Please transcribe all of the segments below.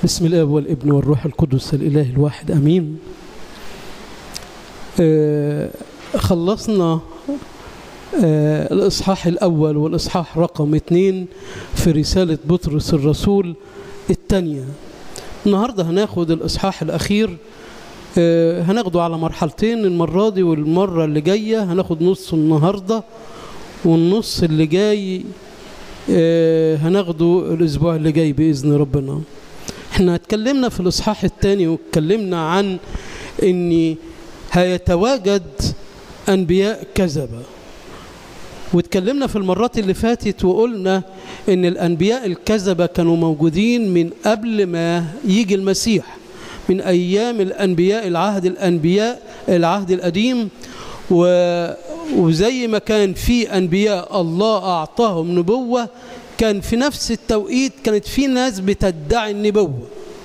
بسم الله والابن والروح القدس الإله الواحد أمين آه خلصنا آه الإصحاح الأول والإصحاح رقم اثنين في رسالة بطرس الرسول الثانية النهاردة هناخد الإصحاح الأخير آه هناخده على مرحلتين المرة دي والمرة اللي جاية هناخد نص النهاردة والنص اللي جاي آه هناخده الأسبوع اللي جاي بإذن ربنا احنا اتكلمنا في الإصحاح الثاني واتكلمنا عن ان هيتواجد أنبياء كذبة واتكلمنا في المرات اللي فاتت وقلنا ان الأنبياء الكذبة كانوا موجودين من قبل ما يجي المسيح من أيام الأنبياء العهد الأنبياء العهد القديم و وزي ما كان في أنبياء الله أعطاهم نبوة كان في نفس التوقيت كانت في ناس بتدعي النبوة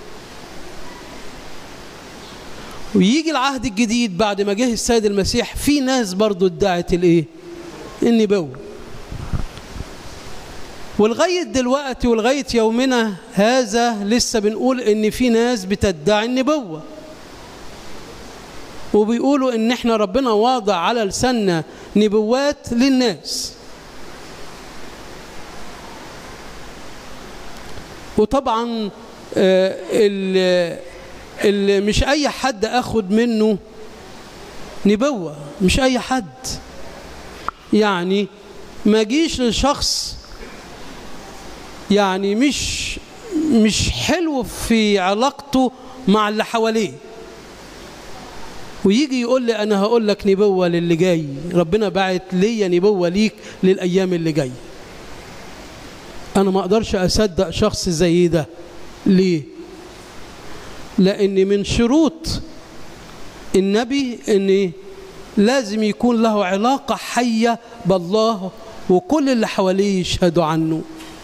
ويجي العهد الجديد بعد ما جه السيد المسيح في ناس برضو ادعت الايه النبوة ولغاية دلوقتي ولغاية يومنا هذا لسه بنقول ان في ناس بتدعي النبوة وبيقولوا ان احنا ربنا واضع على لساننا نبوات للناس وطبعا اللي, اللي مش اي حد اخد منه نبوة مش اي حد يعني ما جيش لشخص يعني مش مش حلو في علاقته مع اللي حواليه ويجي يقول لي انا هقول لك نبوة للي جاي ربنا بعت ليا نبوة ليك للايام اللي جايه انا ما اقدرش اصدق شخص زي ده ليه لان من شروط النبي ان لازم يكون له علاقه حيه بالله وكل اللي حواليه يشهدوا عنه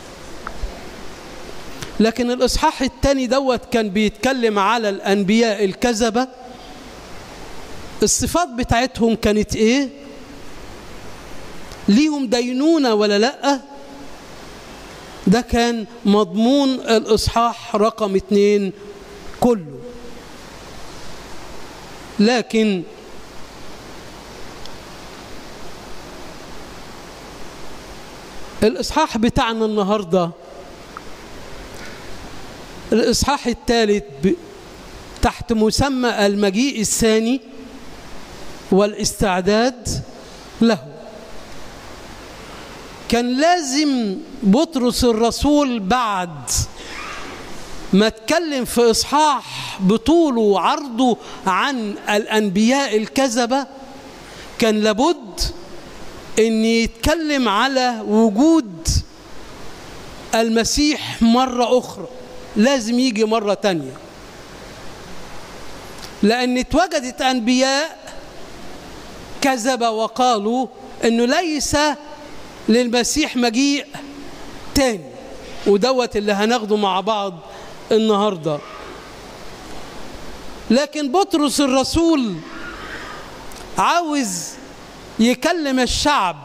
لكن الاصحاح الثاني دوت كان بيتكلم على الانبياء الكذبه الصفات بتاعتهم كانت ايه ليهم دينونه ولا لا ده كان مضمون الإصحاح رقم اتنين كله لكن الإصحاح بتاعنا النهاردة الإصحاح الثالث تحت مسمى المجيء الثاني والاستعداد له كان لازم بطرس الرسول بعد ما اتكلم في إصحاح بطوله وعرضه عن الأنبياء الكذبة كان لابد أن يتكلم على وجود المسيح مرة أخرى لازم يجي مرة تانية لأن اتوجدت أنبياء كذبة وقالوا أنه ليس للمسيح مجيء تاني ودوت اللي هناخده مع بعض النهارده لكن بطرس الرسول عاوز يكلم الشعب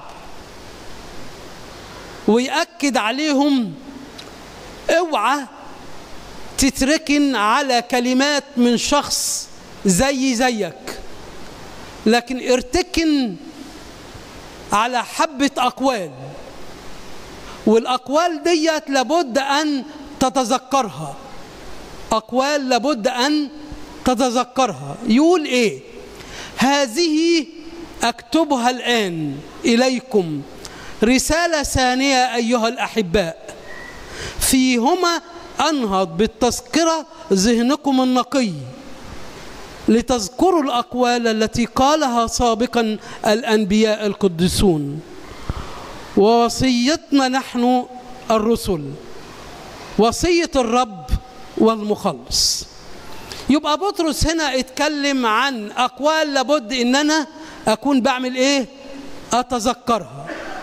ويأكد عليهم اوعى تتركن على كلمات من شخص زي زيك لكن ارتكن على حبة أقوال والأقوال ديت لابد أن تتذكرها أقوال لابد أن تتذكرها يقول إيه هذه أكتبها الآن إليكم رسالة ثانية أيها الأحباء فيهما أنهض بالتذكرة ذهنكم النقي لتذكروا الأقوال التي قالها سابقا الأنبياء القدسون ووصيتنا نحن الرسل وصية الرب والمخلص يبقى بطرس هنا اتكلم عن أقوال لابد إن أنا أكون بعمل إيه أتذكرها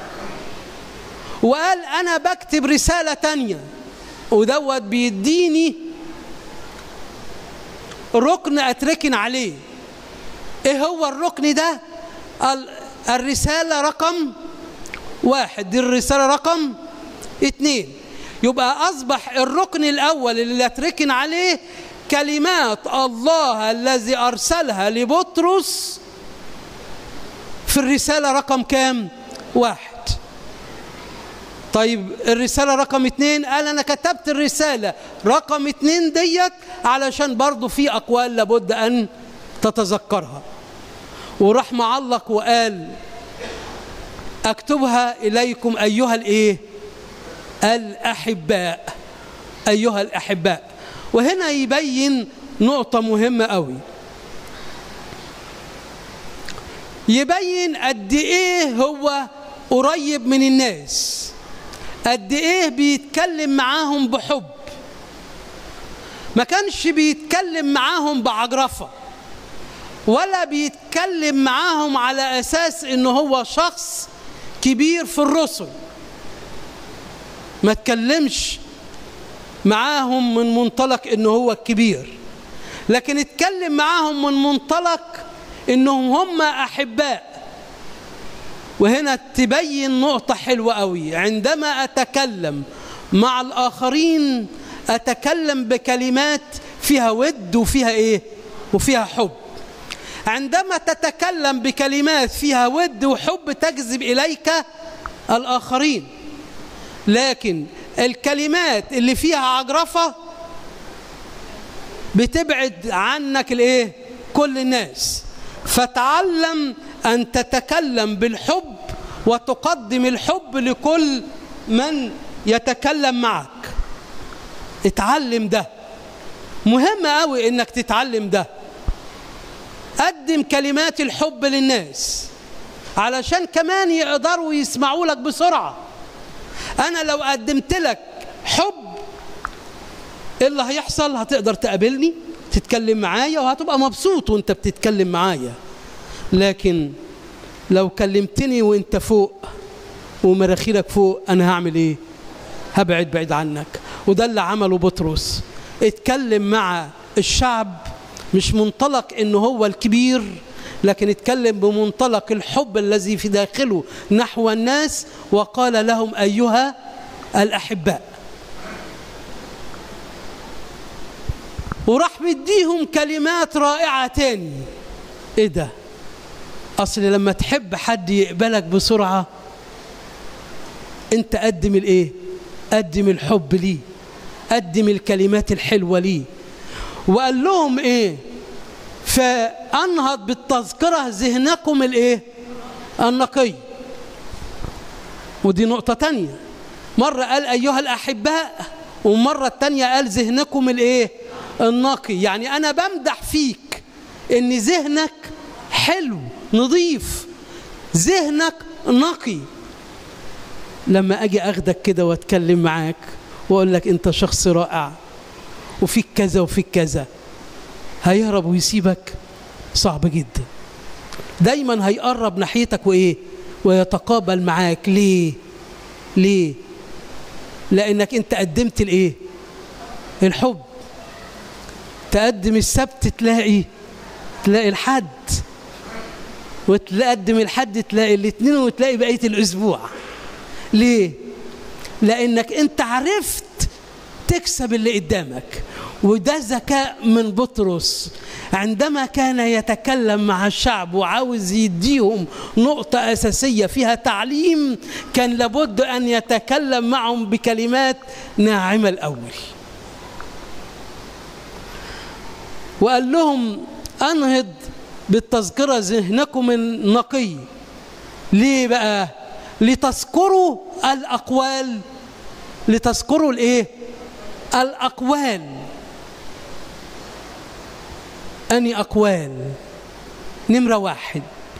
وقال أنا بكتب رسالة تانية ودوت بيديني ركن أتركن عليه إيه هو الركن ده الرسالة رقم واحد دي الرسالة رقم اتنين يبقى أصبح الركن الأول اللي اتركن عليه كلمات الله الذي أرسلها لبطرس في الرسالة رقم كام؟ واحد طيب الرسالة رقم اتنين قال أنا كتبت الرسالة رقم اتنين ديت علشان برضو في أقوال لابد أن تتذكرها وراح معلق وقال أكتبها إليكم أيها الإيه؟ الأحباء أيها الأحباء وهنا يبين نقطة مهمة قوي يبين قد إيه هو قريب من الناس قد إيه بيتكلم معاهم بحب ما كانش بيتكلم معاهم بعجرفة ولا بيتكلم معاهم على أساس إنه هو شخص كبير في الرسل ما تكلمش معاهم من منطلق انه هو الكبير لكن اتكلم معاهم من منطلق انهم هم احباء وهنا تبين نقطة حلوة قوي عندما أتكلم مع الآخرين أتكلم بكلمات فيها ود وفيها إيه وفيها حب عندما تتكلم بكلمات فيها ود وحب تجذب إليك الآخرين لكن الكلمات اللي فيها عجرفة بتبعد عنك الايه كل الناس فتعلم ان تتكلم بالحب وتقدم الحب لكل من يتكلم معك اتعلم ده مهم قوي انك تتعلم ده قدم كلمات الحب للناس علشان كمان يقدروا يسمعوا لك بسرعه انا لو قدمت لك حب ايه اللي هيحصل هتقدر تقابلني تتكلم معايا وهتبقى مبسوط وانت بتتكلم معايا لكن لو كلمتني وانت فوق ومراخيرك فوق انا هعمل ايه هبعد بعيد عنك وده اللي عمله بطرس اتكلم مع الشعب مش منطلق انه هو الكبير لكن اتكلم بمنطلق الحب الذي في داخله نحو الناس وقال لهم أيها الأحباء وراح مديهم كلمات رائعة تاني ايه ده اصل لما تحب حد يقبلك بسرعة انت قدم الايه قدم الحب ليه قدم الكلمات الحلوة ليه وقال لهم ايه فانهض بالتذكره ذهنكم الايه النقي ودي نقطه تانية مره قال ايها الاحباء ومره التانية قال ذهنكم الايه النقي يعني انا بمدح فيك ان ذهنك حلو نظيف ذهنك نقي لما اجي اخدك كده واتكلم معاك واقول لك انت شخص رائع وفيك كذا وفيك كذا هيهرب ويسيبك صعب جدا دايما هيقرب ناحيتك وايه ويتقابل معاك ليه ليه لانك انت قدمت الايه الحب تقدم السبت تلاقي تلاقي الحد وتقدم الحد تلاقي الاثنين وتلاقي بقيه الاسبوع ليه لانك انت عرفت تكسب اللي قدامك وده ذكاء من بطرس عندما كان يتكلم مع الشعب وعاوز يديهم نقطة أساسية فيها تعليم كان لابد أن يتكلم معهم بكلمات ناعمة الأول وقال لهم أنهض بالتذكرة ذهنكم النقي ليه بقى لتذكروا الأقوال لتذكروا الإيه الأقوال أني أقوال نمرة واحد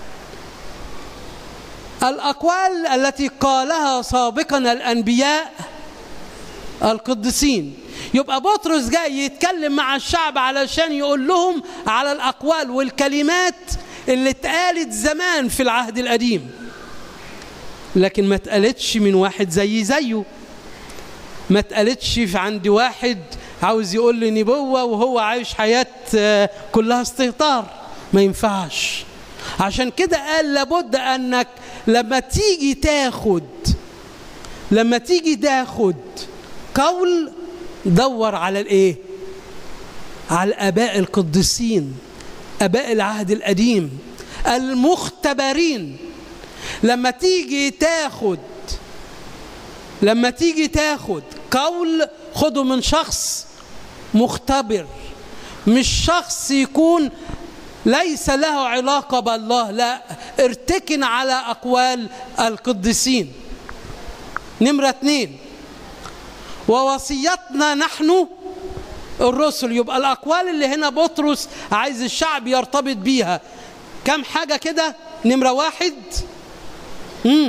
الأقوال التي قالها سابقا الأنبياء القديسين يبقى بطرس جاي يتكلم مع الشعب علشان يقول لهم على الأقوال والكلمات اللي اتقالت زمان في العهد القديم لكن ما اتقالتش من واحد زي زيه ما اتقالتش في عند واحد عاوز يقول لي نبوة وهو عايش حياة كلها استهتار ما ينفعش عشان كده قال لابد أنك لما تيجي تاخد لما تيجي تاخد قول دور على الايه على الاباء القديسين اباء العهد القديم المختبرين لما تيجي تاخد لما تيجي تاخد قول خده من شخص مختبر مش شخص يكون ليس له علاقة بالله لا ارتكن على أقوال القديسين نمرة اتنين ووصيتنا نحن الرسل يبقى الأقوال اللي هنا بطرس عايز الشعب يرتبط بيها كم حاجة كده نمرة واحد مم.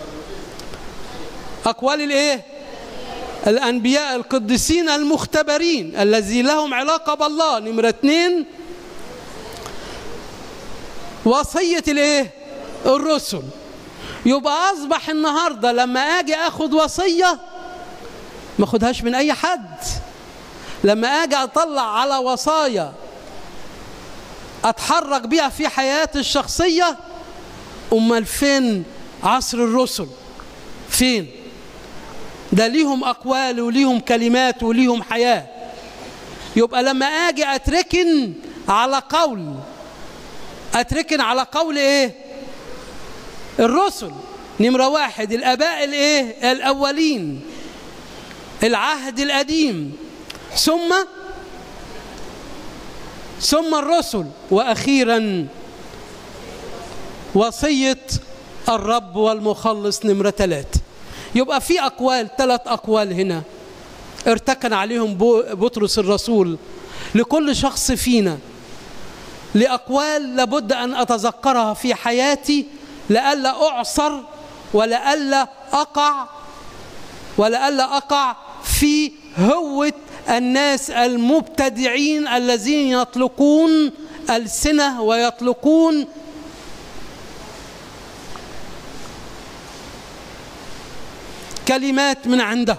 أقوال الإيه الأنبياء القديسين المختبرين الذي لهم علاقة بالله نمرة اتنين وصية الإيه الرسل يبقى أصبح النهاردة لما أجي أخد وصية ما أخدهاش من أي حد لما أجي أطلع على وصايا أتحرك بيها في حياتي الشخصية أمال فين عصر الرسل فين ده ليهم أقوال وليهم كلمات وليهم حياة يبقى لما أجي أتركن على قول أتركن على قول إيه الرسل نمرة واحد الآباء الإيه الأولين العهد القديم ثم ثم الرسل وأخيرا وصية الرب والمخلص نمرة ثلاثة يبقى في أقوال ثلاث أقوال هنا ارتكن عليهم بطرس الرسول لكل شخص فينا لأقوال لابد أن أتذكرها في حياتي لئلا أعصر ولئلا أقع ولئلا أقع في هوة الناس المبتدعين الذين يطلقون ألسنة ويطلقون كلمات من عندهم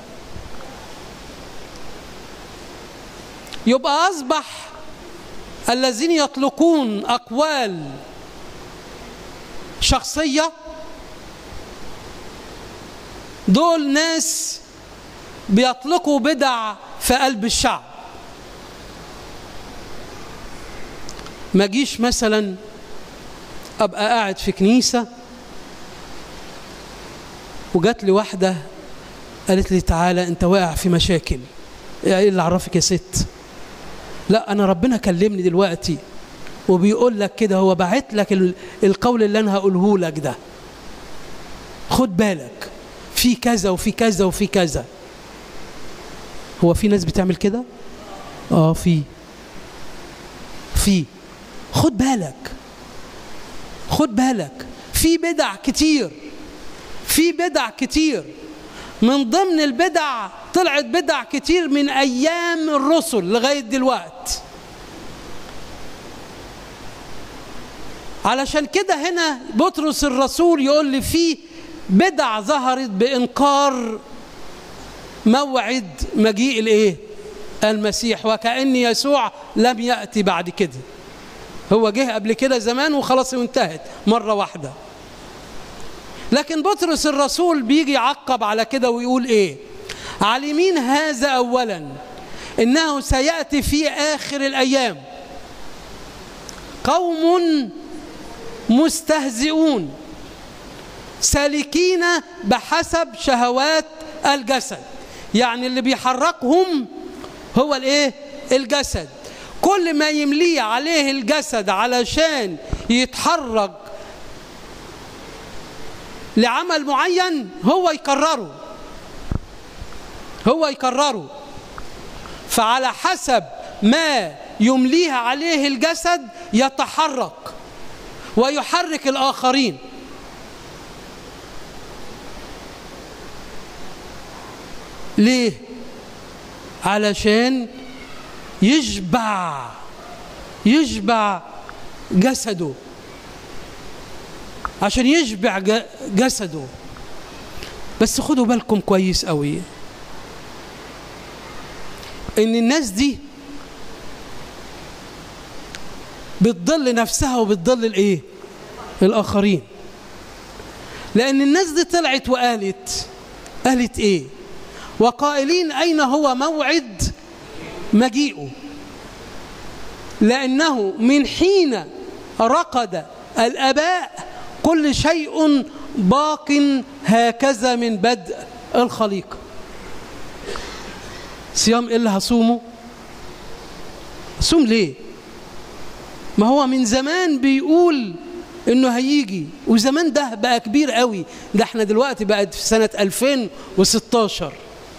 يبقى أصبح الذين يطلقون أقوال شخصية دول ناس بيطلقوا بدع في قلب الشعب ما جيش مثلا ابقى قاعد في كنيسه وجات لي واحده قالت لي تعالى انت واقع في مشاكل ايه اللي عرفك يا ست لا انا ربنا كلمني دلوقتي وبيقول لك كده هو باعت لك القول اللي انا هقوله لك ده خد بالك في كذا وفي كذا وفي كذا هو في ناس بتعمل كده اه في في خد بالك خد بالك في بدع كتير في بدع كتير من ضمن البدع طلعت بدع كتير من ايام الرسل لغايه دلوقت علشان كده هنا بطرس الرسول يقول لي في بدع ظهرت بانكار موعد مجيء الايه المسيح وكأن يسوع لم يأتي بعد كده هو جه قبل كده زمان وخلاص وانتهت مرة واحدة لكن بطرس الرسول بيجي يعقب على كده ويقول ايه عالمين هذا اولا انه سيأتي في اخر الايام قوم مستهزئون سالكين بحسب شهوات الجسد يعني اللي بيحركهم هو الايه الجسد كل ما يمليه عليه الجسد علشان يتحرك لعمل معين هو يكرره هو يكرره فعلى حسب ما يمليه عليه الجسد يتحرك ويحرك الآخرين ليه علشان يشبع يشبع جسده عشان يشبع جسده بس خدوا بالكم كويس قوي ان الناس دي بتضل نفسها وبتضل الايه الاخرين لان الناس دي طلعت وقالت قالت ايه وقائلين أين هو موعد مجيئه لأنه من حين رقد الأباء كل شيء باق هكذا من بدء الخليقة صيام إيه اللي هصومه صوم ليه ما هو من زمان بيقول انه هيجي وزمان ده بقى كبير قوي ده احنا دلوقتي بقت في سنة 2016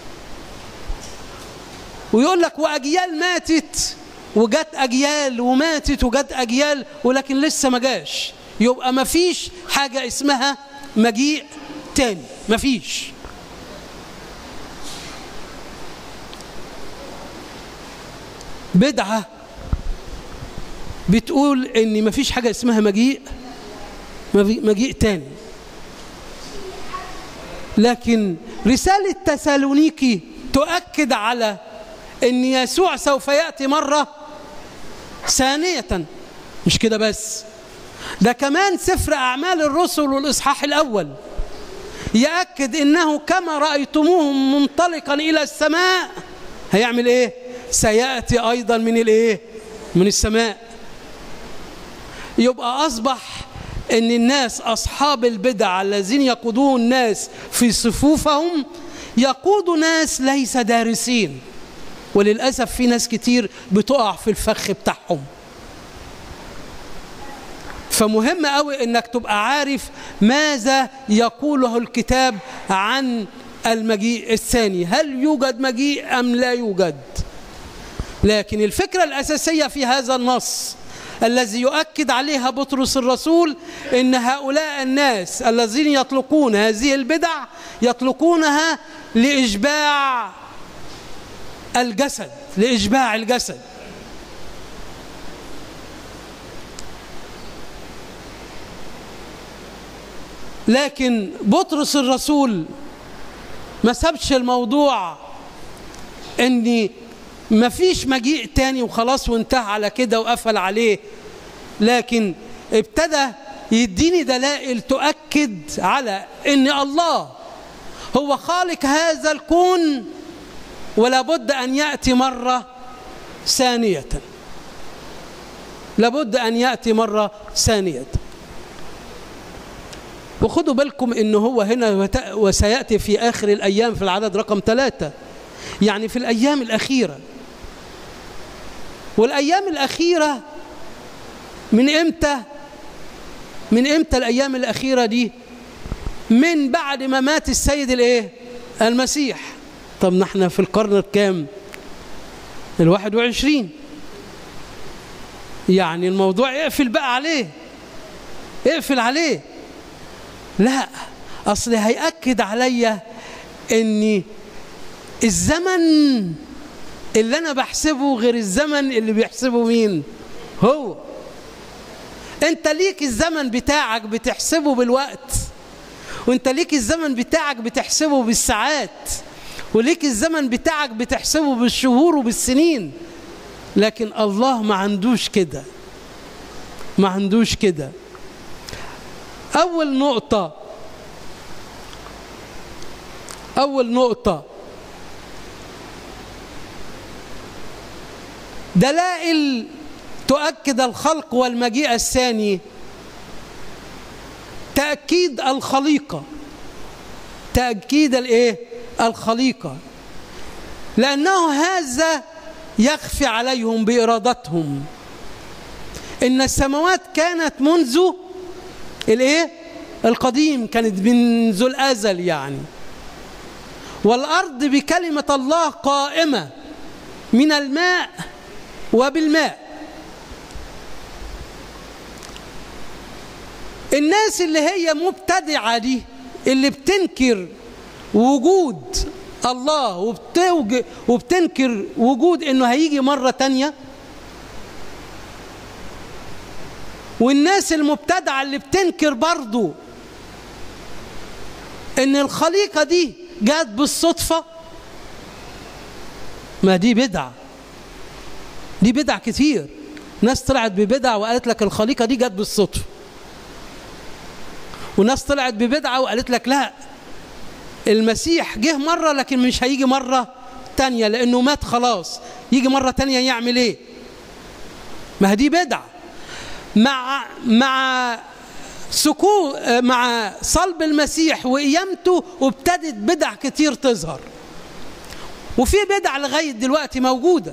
ويقول لك واجيال ماتت وجت اجيال وماتت وجت اجيال ولكن لسه ما جاش يبقى ما فيش حاجة اسمها مجيء تاني ما فيش بدعة بتقول ان ما فيش حاجة اسمها مجيء مجيء تاني لكن رسالة تسالونيكي تؤكد على ان يسوع سوف يأتي مرة ثانية مش كده بس ده كمان سفر أعمال الرسل والإصحاح الأول يأكد إنه كما رأيتموه منطلقا إلى السماء هيعمل إيه؟ سيأتي أيضا من الإيه؟ من السماء يبقى أصبح ان الناس اصحاب البدع الذين يقودون الناس في صفوفهم يقودوا ناس ليس دارسين وللاسف في ناس كتير بتقع في الفخ بتاعهم فمهم قوي انك تبقى عارف ماذا يقوله الكتاب عن المجيء الثاني هل يوجد مجيء ام لا يوجد لكن الفكره الاساسيه في هذا النص الذي يؤكد عليها بطرس الرسول ان هؤلاء الناس الذين يطلقون هذه البدع يطلقونها لاشباع الجسد لاشباع الجسد لكن بطرس الرسول ما سابش الموضوع ان مفيش مجيء تاني وخلاص وانتهى على كده وقفل عليه لكن ابتدى يديني دلائل تؤكد على ان الله هو خالق هذا الكون ولا بد ان ياتي مره ثانيه لابد ان ياتي مره ثانيه وخدوا بالكم ان هو هنا وسياتي في اخر الايام في العدد رقم ثلاثه يعني في الايام الاخيره والايام الاخيره من امتى من امتى الايام الاخيره دي من بعد ما مات السيد الايه المسيح طب نحن في القرن الكام الواحد وعشرين يعني الموضوع اقفل بقى عليه اقفل عليه لا اصل هيأكد عليا ان الزمن اللي انا بحسبه غير الزمن اللي بيحسبه مين هو انت ليك الزمن بتاعك بتحسبه بالوقت وانت ليك الزمن بتاعك بتحسبه بالساعات وليك الزمن بتاعك بتحسبه بالشهور وبالسنين لكن الله ما عندوش كده ما عندوش كده اول نقطه اول نقطه دلائل تؤكد الخلق والمجيء الثاني تأكيد الخليقة تأكيد الايه الخليقة لأنه هذا يخفي عليهم بإرادتهم إن السماوات كانت منذ الايه القديم كانت منذ الأزل يعني والأرض بكلمة الله قائمة من الماء وبالماء الناس اللي هي مبتدعة دي اللي بتنكر وجود الله وبتوج وبتنكر وجود انه هيجي مرة تانية والناس المبتدعة اللي بتنكر برضو ان الخليقة دي جات بالصدفة ما دي بدعة دي بدع كتير ناس طلعت ببدع وقالت لك الخليقة دي جت بالصدفة وناس طلعت ببدعة وقالت لك لا المسيح جه مرة لكن مش هيجي مرة تانية لأنه مات خلاص يجي مرة تانية يعمل إيه ما دي بدعة مع مع سكون مع صلب المسيح وقيامته وابتدت بدع كتير تظهر وفي بدع لغاية دلوقتي موجودة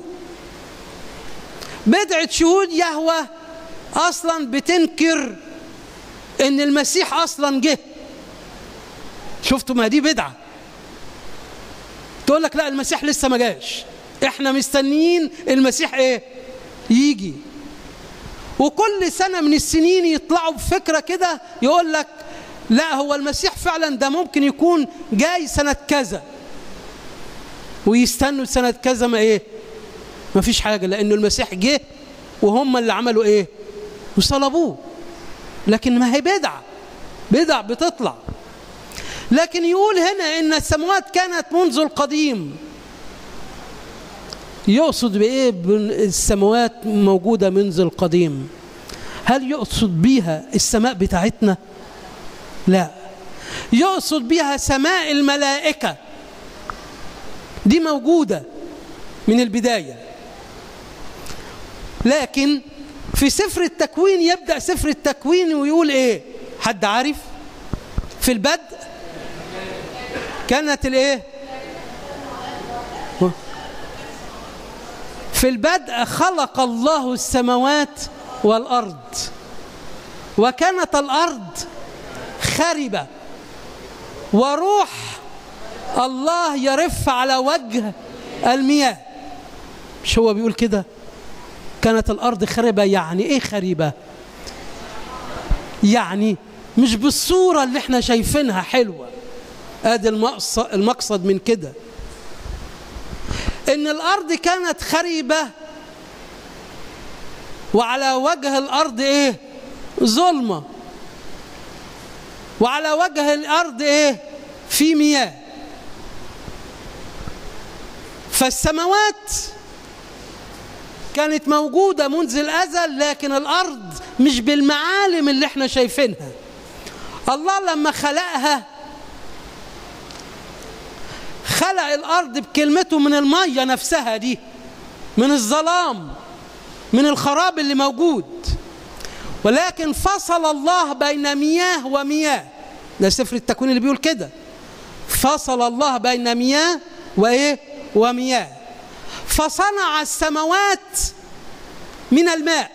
بدعة شهود يهوى أصلا بتنكر إن المسيح أصلا جه شفتوا ما دي بدعة تقول لك لا المسيح لسه ما جاش احنا مستنيين المسيح ايه يجي وكل سنة من السنين يطلعوا بفكرة كده يقول لك لا هو المسيح فعلا ده ممكن يكون جاي سنة كذا ويستنوا سنة كذا ما ايه ما فيش حاجة لأنه المسيح جه وهم اللي عملوا ايه وصلبوه لكن ما هي بدعة بدع بتطلع لكن يقول هنا ان السماوات كانت منذ القديم يقصد بايه السماوات موجوده منذ القديم هل يقصد بيها السماء بتاعتنا لا يقصد بيها سماء الملائكه دي موجوده من البدايه لكن في سفر التكوين يبدا سفر التكوين ويقول ايه حد عارف في البدء كانت الايه في البدء خلق الله السماوات والارض وكانت الارض خربه وروح الله يرف على وجه المياه مش هو بيقول كده كانت الارض خربه يعني ايه خربه يعني مش بالصوره اللي احنا شايفينها حلوه ادي المقصد من كده ان الارض كانت خريبه وعلى وجه الارض ايه ظلمه وعلى وجه الارض ايه في مياه فالسماوات كانت موجودة منذ الأزل لكن الأرض مش بالمعالم اللي احنا شايفينها الله لما خلقها خلق الأرض بكلمته من المية نفسها دي من الظلام من الخراب اللي موجود ولكن فصل الله بين مياه ومياه ده سفر التكوين اللي بيقول كده فصل الله بين مياه وإيه ومياه فصنع السماوات من الماء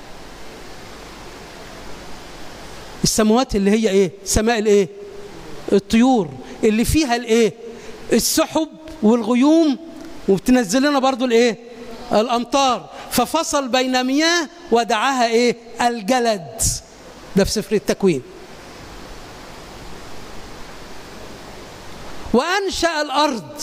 السماوات اللي هي ايه سماء الايه الطيور اللي فيها الايه السحب والغيوم وبتنزل لنا برضو الايه الامطار ففصل بين مياه ودعاها ايه الجلد ده في سفر التكوين وانشا الارض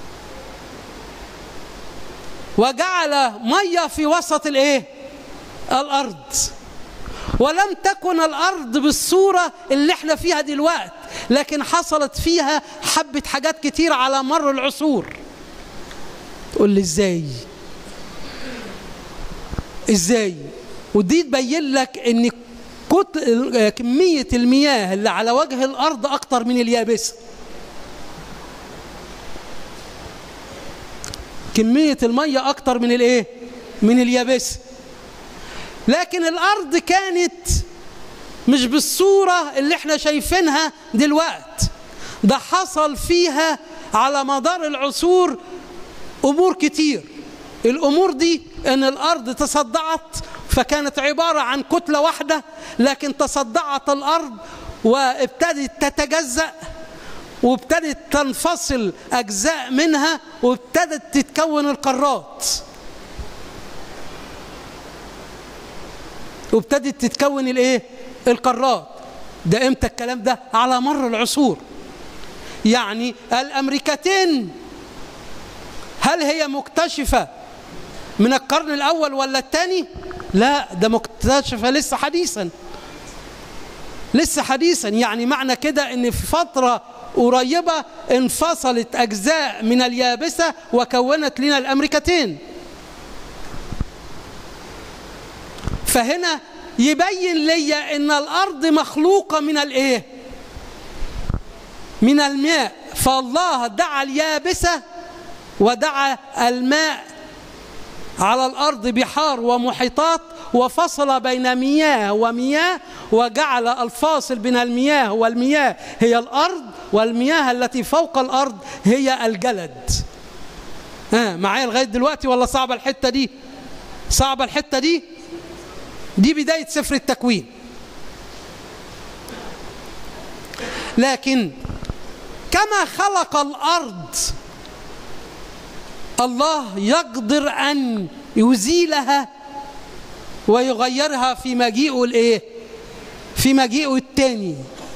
وجعل ميه في وسط الايه الارض ولم تكن الارض بالصوره اللي احنا فيها دلوقتي لكن حصلت فيها حبه حاجات كتير على مر العصور تقول لي ازاي ازاي ودي تبين لك ان كميه المياه اللي على وجه الارض اكتر من اليابسه كمية المية أكتر من الإيه؟ من اليابسة. لكن الأرض كانت مش بالصورة اللي احنا شايفينها دلوقت. ده حصل فيها على مدار العصور أمور كتير. الأمور دي إن الأرض تصدعت فكانت عبارة عن كتلة واحدة لكن تصدعت الأرض وابتدت تتجزأ وابتدت تنفصل أجزاء منها وابتدت تتكون القارات وابتدت تتكون الايه القارات ده امتى الكلام ده على مر العصور يعني الامريكتين هل هي مكتشفه من القرن الاول ولا الثاني لا ده مكتشفه لسه حديثا لسه حديثا يعني معنى كده ان في فتره قريبة انفصلت أجزاء من اليابسة وكونت لنا الأمريكتين فهنا يبين لي أن الأرض مخلوقة من الإيه؟ من الماء فالله دعا اليابسة ودعا الماء على الأرض بحار ومحيطات وفصل بين مياه ومياه وجعل الفاصل بين المياه والمياه هي الأرض والمياه التي فوق الأرض هي الجلد ها معايا لغاية دلوقتي ولا صعبة الحتة دي صعبة الحتة دي دي بداية سفر التكوين لكن كما خلق الأرض الله يقدر أن يزيلها ويغيرها في مجيئه الايه في مجيئه الثاني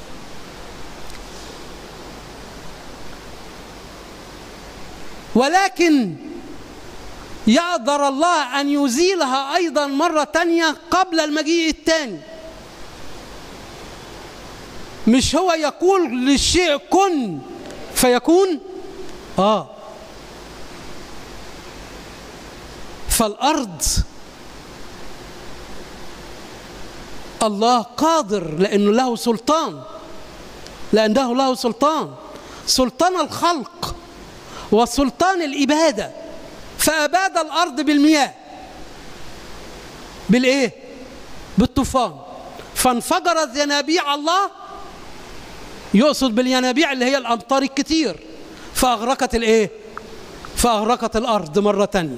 ولكن يقدر الله أن يزيلها أيضا مرة تانية قبل المجيء الثاني مش هو يقول للشيء كن فيكون آه فالأرض الله قادر لأنه له سلطان لأنه له سلطان سلطان الخلق وسلطان الإبادة فأباد الأرض بالمياه بالإيه؟ بالطوفان فانفجرت ينابيع الله يقصد بالينابيع اللي هي الأمطار الكتير فأغرقت الإيه؟ فأغرقت الأرض مرة تانية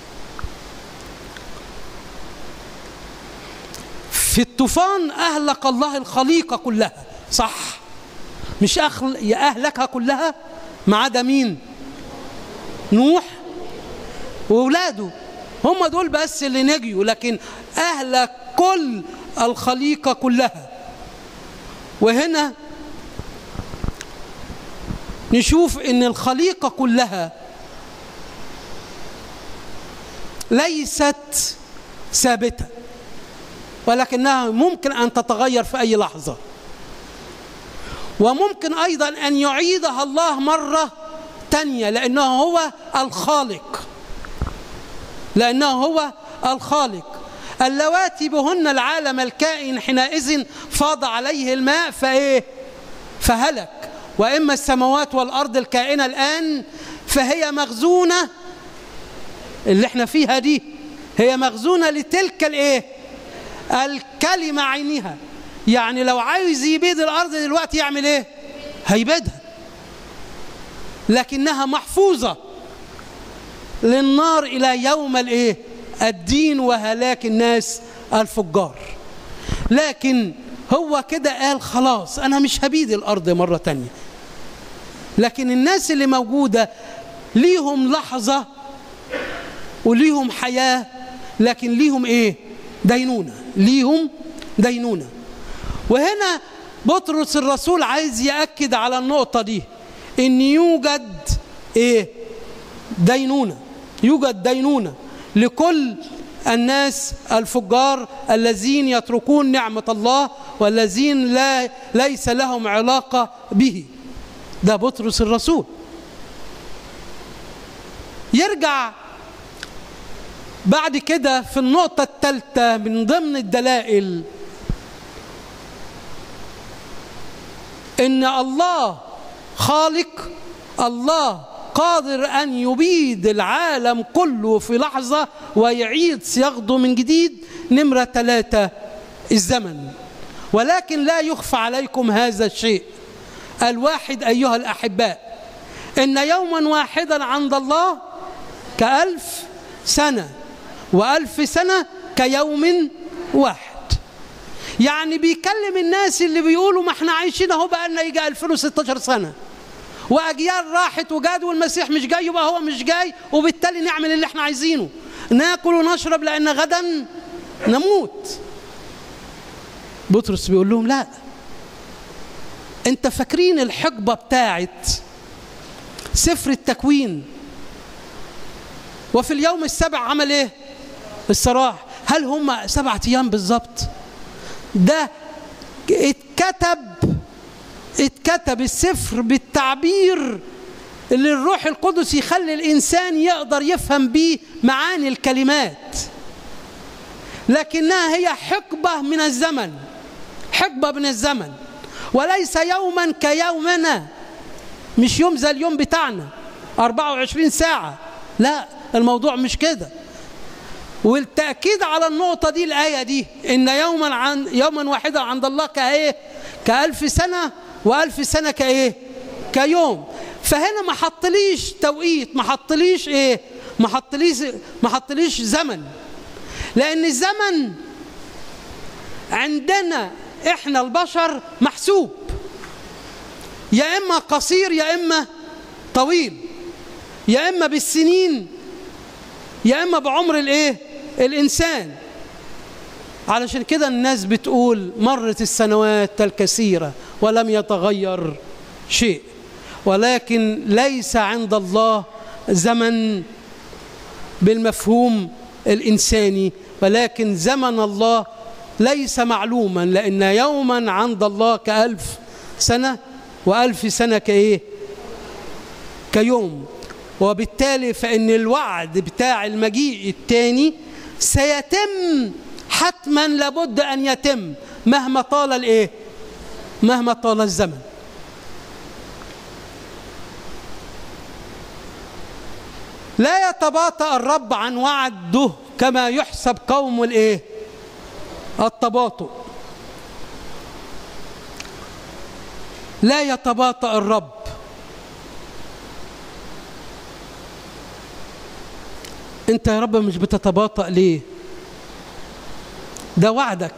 في الطوفان أهلك الله الخليقة كلها صح مش أخل أهلكها كلها ما عدا مين نوح وأولاده هم دول بس اللي نجيوا لكن أهلك كل الخليقة كلها وهنا نشوف ان الخليقة كلها ليست ثابته ولكنها ممكن أن تتغير في أي لحظة وممكن أيضا أن يعيدها الله مرة تانية لأنه هو الخالق لأنه هو الخالق اللواتي بهن العالم الكائن حينئذ فاض عليه الماء فإيه فهلك وإما السماوات والأرض الكائنة الآن فهي مخزونة اللي احنا فيها دي هي مخزونة لتلك الايه الكلمة عينها يعني لو عايز يبيد الأرض دلوقتي يعمل إيه هيبيدها لكنها محفوظة للنار إلى يوم الإيه الدين وهلاك الناس الفجار لكن هو كده قال خلاص أنا مش هبيد الأرض مرة تانية لكن الناس اللي موجودة ليهم لحظة وليهم حياة لكن ليهم إيه دينونة ليهم دينونة وهنا بطرس الرسول عايز يأكد على النقطة دي إن يوجد إيه دينونة يوجد دينونة لكل الناس الفجار الذين يتركون نعمة الله والذين لا ليس لهم علاقة به ده بطرس الرسول يرجع بعد كده في النقطة الثالثة من ضمن الدلائل إن الله خالق الله قادر أن يبيد العالم كله في لحظة ويعيد صياغته من جديد نمرة ثلاثة الزمن ولكن لا يخفى عليكم هذا الشيء الواحد أيها الأحباء إن يوما واحدا عند الله كألف سنة وألف سنة كيوم واحد يعني بيكلم الناس اللي بيقولوا ما احنا عايشين اهو بقى لنا يجي 2016 سنة وأجيال راحت وجاد والمسيح مش جاي يبقى هو مش جاي وبالتالي نعمل اللي احنا عايزينه ناكل ونشرب لأن غدا نموت بطرس بيقول لهم لا انت فاكرين الحقبة بتاعت سفر التكوين وفي اليوم السابع عمل ايه الصراح هل هم سبعة ايام بالظبط ده اتكتب اتكتب السفر بالتعبير اللي الروح القدس يخلي الانسان يقدر يفهم بيه معاني الكلمات لكنها هي حقبه من الزمن حقبه من الزمن وليس يوما كيومنا مش يوم زي اليوم بتاعنا 24 ساعة لا الموضوع مش كده والتأكيد على النقطة دي الآية دي إن يوما عن يوما واحدا عند الله كإيه؟ كألف سنة وألف سنة كإيه؟ كيوم فهنا ما حطليش توقيت ما حطليش إيه؟ ما حطليش ما حطليش زمن لأن الزمن عندنا إحنا البشر محسوب يا إما قصير يا إما طويل يا إما بالسنين يا إما بعمر الإيه؟ الإنسان علشان كده الناس بتقول مرت السنوات الكثيرة ولم يتغير شيء ولكن ليس عند الله زمن بالمفهوم الإنساني ولكن زمن الله ليس معلوما لأن يوما عند الله كألف سنة وألف سنة كإيه كيوم وبالتالي فإن الوعد بتاع المجيء الثاني سيتم حتما لابد أن يتم مهما طال الإيه مهما طال الزمن لا يتباطأ الرب عن وعده كما يحسب قوم الايه التباطؤ لا يتباطأ الرب انت يا رب مش بتتباطأ ليه ده وعدك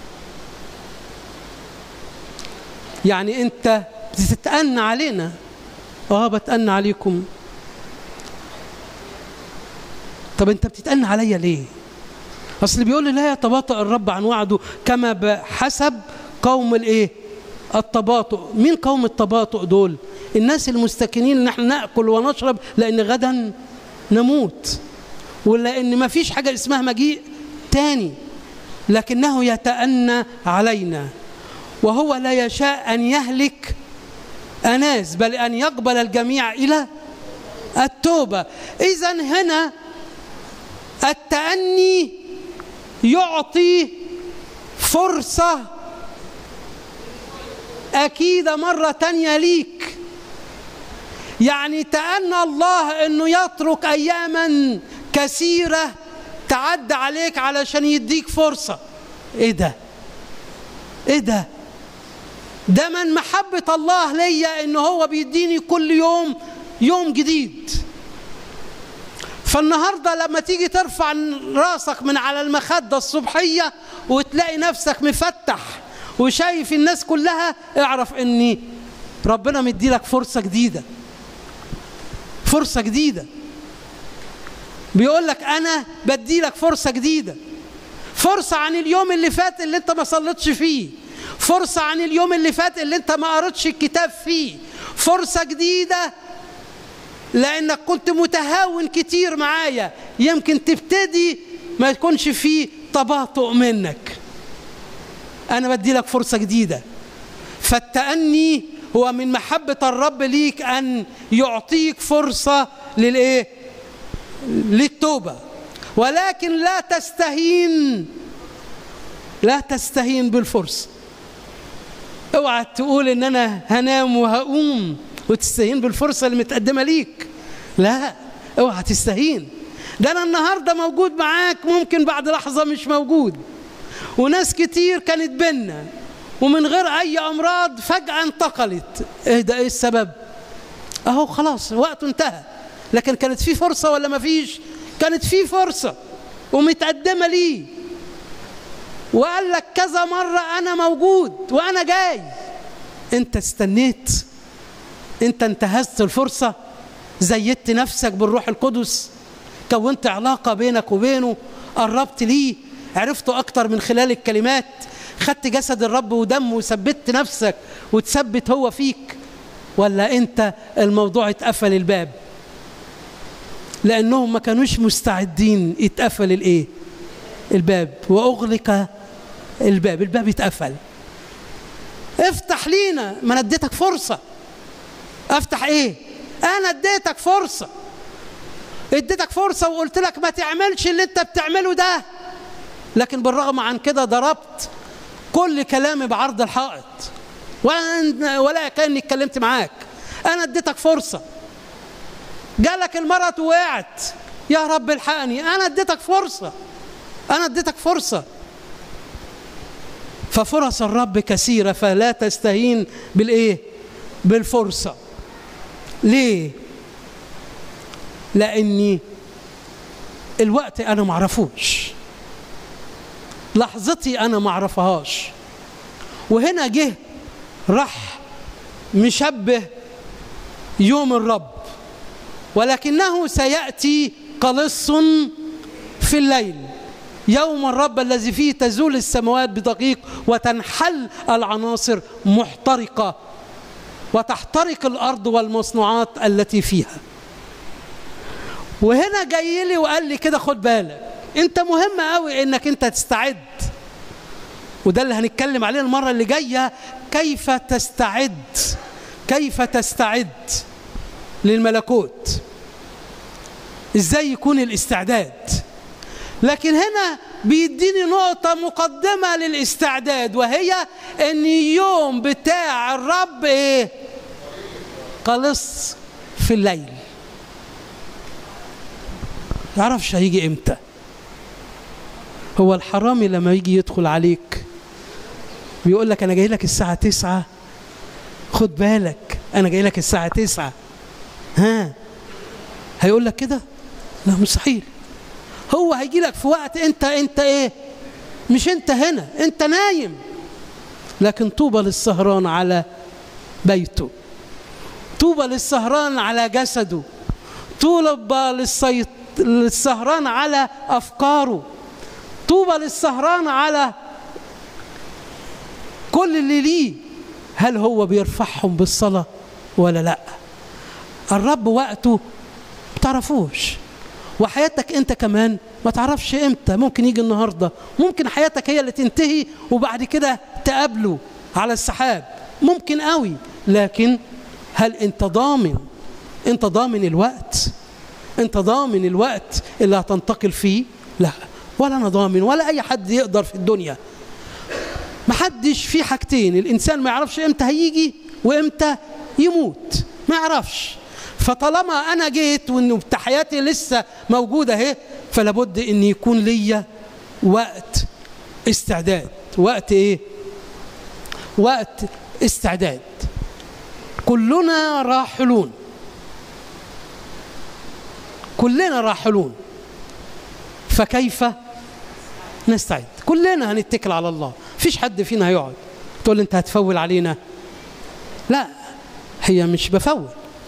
يعني انت بتتأنى علينا اه بتأنى عليكم طب انت بتتأنى عليا ليه اصل بيقول لي لا يتباطأ الرب عن وعده كما بحسب قوم الايه التباطؤ مين قوم التباطؤ دول الناس المستكنين ان احنا ناكل ونشرب لان غدا نموت ولان ما فيش حاجه اسمها مجيء تاني لكنه يتأنى علينا وهو لا يشاء ان يهلك اناس بل ان يقبل الجميع الى التوبه اذا هنا التأني يعطي فرصة أكيدة مرة تانية ليك يعني تأنى الله أنه يترك أياما كثيرة تعدى عليك علشان يديك فرصة إيه ده إيه ده ده من محبة الله ليا أنه هو بيديني كل يوم يوم جديد فالنهارده لما تيجي ترفع راسك من على المخده الصبحيه وتلاقي نفسك مفتح وشايف الناس كلها اعرف ان ربنا مدي لك فرصه جديده فرصه جديده بيقول لك انا بدي لك فرصه جديده فرصه عن اليوم اللي فات اللي انت ما صليتش فيه فرصه عن اليوم اللي فات اللي انت ما قريتش الكتاب فيه فرصه جديده لانك كنت متهاون كتير معايا يمكن تبتدي ما يكونش فيه تباطؤ منك انا بدي لك فرصه جديده فالتاني هو من محبه الرب ليك ان يعطيك فرصه للايه للتوبه ولكن لا تستهين لا تستهين بالفرصه اوعى تقول ان انا هنام وهقوم وتستهين بالفرصة اللي متقدمة ليك لا اوعى تستهين ده انا النهارده موجود معاك ممكن بعد لحظة مش موجود وناس كتير كانت بينا ومن غير اي امراض فجأة انتقلت ايه ده ايه السبب اهو خلاص وقته انتهى لكن كانت في فرصة ولا ما فيش كانت في فرصة ومتقدمة ليه وقال لك كذا مرة أنا موجود وأنا جاي أنت استنيت أنت انتهزت الفرصة زيدت نفسك بالروح القدس كونت علاقة بينك وبينه قربت ليه عرفته أكتر من خلال الكلمات خدت جسد الرب ودمه وثبت نفسك وتثبت هو فيك ولا أنت الموضوع اتقفل الباب لأنهم ما كانوش مستعدين يتقفل الإيه الباب وأغلق الباب الباب اتقفل افتح لينا ما انا اديتك فرصة افتح ايه انا اديتك فرصة اديتك فرصة وقلت لك ما تعملش اللي انت بتعمله ده لكن بالرغم عن كده ضربت كل كلامي بعرض الحائط ولا ولا كاني اتكلمت معاك انا اديتك فرصه جالك المرض وقعت يا رب الحقني انا اديتك فرصه انا اديتك فرصه ففرص الرب كثيره فلا تستهين بالايه بالفرصه ليه لاني الوقت انا معرفوش لحظتي انا معرفهاش وهنا جه راح مشبه يوم الرب ولكنه سياتي قلص في الليل يوم الرب الذي فيه تزول السماوات بدقيق وتنحل العناصر محترقه وتحترق الارض والمصنوعات التي فيها وهنا جاي لي وقال لي كده خد بالك انت مهم قوي انك انت تستعد وده اللي هنتكلم عليه المره اللي جايه كيف تستعد كيف تستعد للملكوت ازاي يكون الاستعداد لكن هنا بيديني نقطة مقدمة للاستعداد وهي ان يوم بتاع الرب ايه قلص في الليل يعرفش هيجي امتى هو الحرامي لما يجي يدخل عليك بيقول لك انا جاي لك الساعة تسعة خد بالك انا جاي لك الساعة تسعة ها هيقول لك كده لا مستحيل هو هيجي لك في وقت انت انت ايه مش انت هنا انت نايم لكن طوبى للسهران على بيته طوبى للسهران على جسده طوبى للسيط... للسهران على افكاره طوبى للسهران على كل اللي ليه هل هو بيرفعهم بالصلاه ولا لا الرب وقته ما تعرفوش وحياتك انت كمان ما تعرفش امتى ممكن يجي النهارده ممكن حياتك هي اللي تنتهي وبعد كده تقابله على السحاب ممكن قوي لكن هل انت ضامن انت ضامن الوقت انت ضامن الوقت اللي هتنتقل فيه لا ولا انا ضامن ولا اي حد يقدر في الدنيا محدش في حاجتين الانسان ما يعرفش امتى هيجي وامتى يموت ما يعرفش فطالما انا جيت وان حياتي لسه موجوده اهي فلا بد ان يكون ليا وقت استعداد وقت ايه وقت استعداد كلنا راحلون كلنا راحلون فكيف نستعد كلنا هنتكل على الله فيش حد فينا هيقعد تقول انت هتفول علينا لا هي مش بفول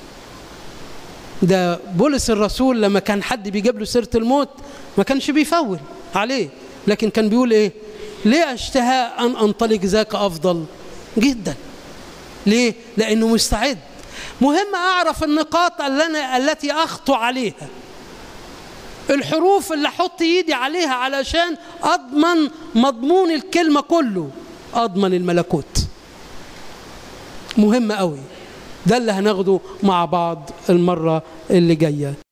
ده بولس الرسول لما كان حد بيجيب له سيره الموت ما كانش بيفول عليه لكن كان بيقول ايه ليه اشتهى ان انطلق ذاك افضل جدا ليه لانه مستعد مهم اعرف النقاط اللي أنا التي اخطو عليها الحروف اللي احط ايدي عليها علشان اضمن مضمون الكلمه كله اضمن الملكوت مهم قوي ده اللي هناخده مع بعض المره اللي جايه